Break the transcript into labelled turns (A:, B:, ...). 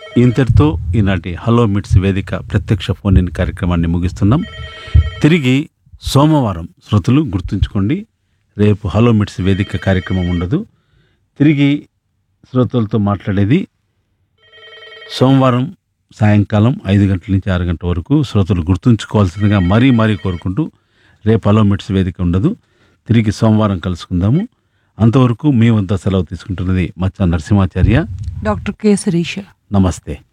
A: ఇంతటితో ఈనాటి హలో మిట్స్ వేదిక ప్రత్యక్ష ఫోన్ ఇన్ కార్యక్రమాన్ని ముగిస్తున్నాం తిరిగి సోమవారం శ్రోతలు గుర్తుంచుకోండి రేపు హలో మిట్స్ వేదిక కార్యక్రమం ఉండదు తిరిగి శ్రోతలతో మాట్లాడేది సోమవారం సాయంకాలం ఐదు గంటల నుంచి ఆరు గంటల వరకు శ్రోతలు గుర్తుంచుకోవాల్సిందిగా మరీ మరీ కోరుకుంటూ రేపు హలో మిట్స్ వేదిక ఉండదు తిరిగి సోమవారం కలుసుకుందాము అంతవరకు మీ వద్ద సెలవు తీసుకుంటున్నది మచ్చ నరసింహాచార్య
B: డాక్టర్ కె శిరీష
A: నమస్తే